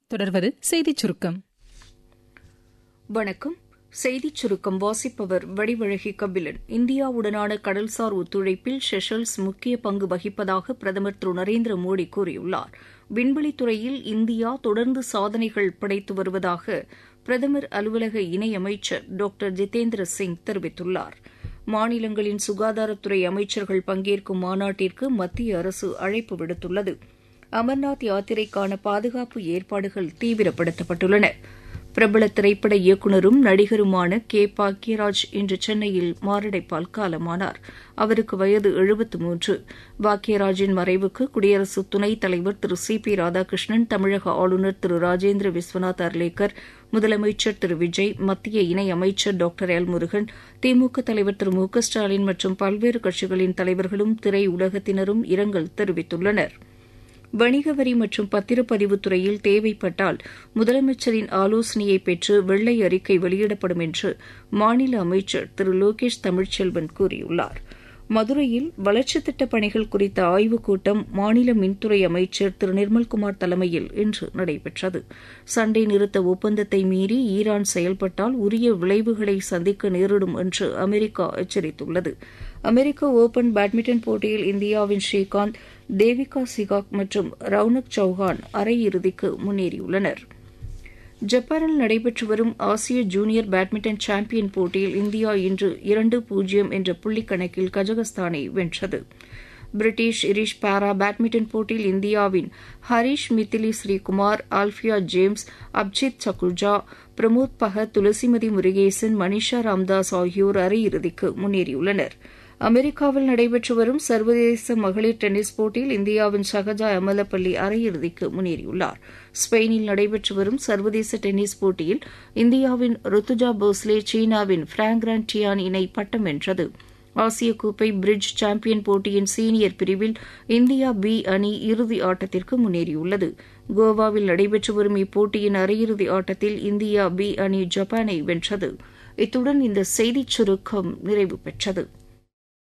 தொடர்வது செய்திச் சுருக்கம் வணக்கம் செய்திச் சுருக்கம் வாசிப்பவர் வடிவழகி கபிலன் இந்தியாவுடனான கடல்சார் ஒத்துழைப்பில் ஷெஷல்ஸ் முக்கிய பங்கு வகிப்பதாக பிரதமர் திரு நரேந்திர மோடி கூறியுள்ளார் விண்வெளித்துறையில் இந்தியா தொடர்ந்து சாதனைகள் படைத்து வருவதாக பிரதமர் அலுவலக இணையமைச்சர் டாக்டர் ஜிதேந்திர சிங் தெரிவித்துள்ளார் மாநிலங்களின் சுகாதாரத்துறை அமைச்சர்கள் பங்கேற்கும் மாநாட்டிற்கு மத்திய அரசு அழைப்பு விடுத்துள்ளது அமர்நாத் யாத்திரைக்கான பாதுகாப்பு ஏற்பாடுகள் தீவிரப்படுத்தப்பட்டுள்ளன பிரபல திரைப்பட இயக்குநரும் நடிகருமான கே பாக்யராஜ் இன்று சென்னையில் மாரடைப்பால் காலமானார் அவருக்கு வயது எழுபத்து மூன்று பாக்யராஜின் மறைவுக்கு குடியரசு துணைத் தலைவர் திரு சி பி ராதாகிருஷ்ணன் தமிழக ஆளுநர் திரு ராஜேந்திர விஸ்வநாத் அர்லேக்கர் முதலமைச்சர் திரு விஜய் மத்திய இணையமைச்சர் டாக்டர் எல் முருகன் திமுக தலைவர் திரு மு க ஸ்டாலின் மற்றும் பல்வேறு கட்சிகளின் தலைவர்களும் திரையுலகத்தினரும் இரங்கல் தெரிவித்துள்ளனா் வணிக வரி மற்றும் பத்திரப்பதிவுத் துறையில் தேவைப்பட்டால் முதலமைச்சரின் ஆலோசனையை பெற்று வெள்ளை அறிக்கை வெளியிடப்படும் என்று மாநில அமைச்சர் திரு லோகேஷ் தமிழ்ச்செல்வன் கூறியுள்ளார் மதுரையில் வளர்ச்சித் திட்டப் பணிகள் குறித்த ஆய்வுக் கூட்டம் மாநில மின்துறை அமைச்சர் திரு நிர்மல்குமார் தலைமையில் இன்று நடைபெற்றது சண்டை நிறுத்த ஒப்பந்தத்தை மீறி ஈரான் செயல்பட்டால் உரிய விளைவுகளை சந்திக்க நேரிடும் என்று அமெரிக்கா எச்சரித்துள்ளது அமெரிக்க ஒபன் பேட்மிண்டன் போட்டியில் இந்தியாவின் ஸ்ரீகாந்த் தேவிகா சிகாக் மற்றும் ரவுனக் சௌஹான் அரையிறுதிக்கு முன்னேறியுள்ளனர் ஜப்பானில் நடைபெற்று வரும் ஆசிய ஜூனியர் பேட்மிண்டன் சாம்பியன் போட்டியில் இந்தியா இன்று இரண்டு பூஜ்ஜியம் என்ற புள்ளிக் கணக்கில் கஜகஸ்தானை வென்றது பிரிட்டிஷ் இரிஷ் பாரா பேட்மிண்டன் போட்டியில் இந்தியாவின் ஹரிஷ் மித்திலி ஸ்ரீகுமார் ஆல்பியா ஜேம்ஸ் அப்ஜித் சகுர்ஜா பிரமோத் பகத் துளசிமதி முருகேசன் மனிஷா ராம்தாஸ் ஆகியோர் அரையிறுதிக்கு முன்னேறியுள்ளனா் அமெரிக்காவில் நடைபெற்று வரும் சர்வதேச மகளிர் டென்னிஸ் போட்டியில் இந்தியாவின் ஷகஜா அமலப்பள்ளி அரையிறுதிக்கு முன்னேறியுள்ளார் ஸ்பெயினில் நடைபெற்று வரும் சர்வதேச டென்னிஸ் போட்டியில் இந்தியாவின் ருத்துஜா போஸ்லே சீனாவின் பிராங்ரான் டியான் இணை பட்டம் வென்றது ஆசிய கோப்பை பிரிட்ஜ் சாம்பியன் போட்டியின் சீனியர் பிரிவில் இந்தியா பி அணி இறுதி ஆட்டத்திற்கு முன்னேறியுள்ளது கோவாவில் நடைபெற்று வரும் இப்போட்டியின் அரையிறுதி ஆட்டத்தில் இந்தியா பி அணி ஜப்பானை வென்றது இத்துடன் இந்த செய்திச் சுருக்கம் நிறைவு பெற்றது